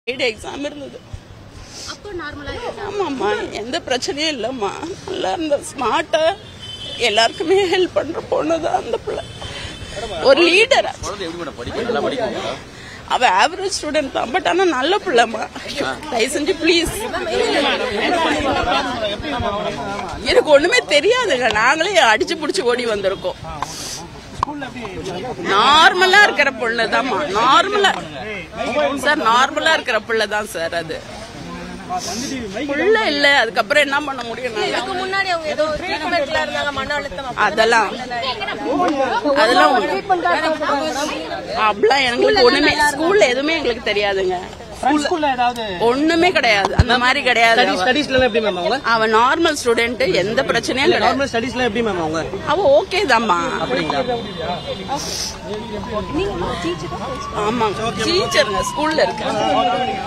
Exam இருந்தது அப்போ நார்மலா ஆமாம்மா எந்த பிரச்சனையும் இல்லைம்மா நல்லா இருந்த ஸ்மார்ட்டா எல்லாருக்குமே ஹெல்ப் பண்ற பொண்ணு தான் அந்த பிள்ளை ஒரு லீடர் குழந்தை எப்படி மேடம் படிக்கும் நல்லா படிக்குங்களா அவ ஆவரேஜ் ஸ்டூடெண்ட் தான் பட் ஆனா நல்ல பிள்ளைம்மா தயவு செஞ்சு ப்ளீஸ் எனக்கு ஒண்ணுமே தெரியாதுங்க நாங்களே அடிச்சு புடிச்சு ஓடி வந்திருக்கோம் நார்மலா இருக்கிற பொண்ணு தான்மா நார்மலா சார் நார்மலா இருக்கிற பிள்ளை தான் சார் அது புள்ள இல்ல அதுக்கப்புறம் என்ன பண்ண முடியும் நாங்க? இதுக்கு முன்னாடி அவங்க ஏதோ ட்ரீட்மெண்ட்ல இருந்தாங்க மன அழுத்தம் அதெல்லாம் அதெல்லாம் ஒண்ணு. அப்படிலாம் எங்களுக்கு ஒண்ணுமே ஸ்கூல்ல எதுவுமே எங்களுக்கு தெரியாதுங்க ஸ்கூல்ல ஏதாவது ஒண்ணுமே கிடையாது அந்த மாதிரி கிடையாது அவ. ஸ்டடீஸ்ல எப்படி மேம் அவங்க அவ நார்மல் ஸ்டூடெண்ட் எந்த பிரச்சனையும் கிடையாது நார்மல் ஸ்டடீஸ்ல எப்படி மேம் அவங்க அவ ஓகே தாம்மா ஆமாங்க டீச்சருங்க ஸ்கூல்ல இருக்க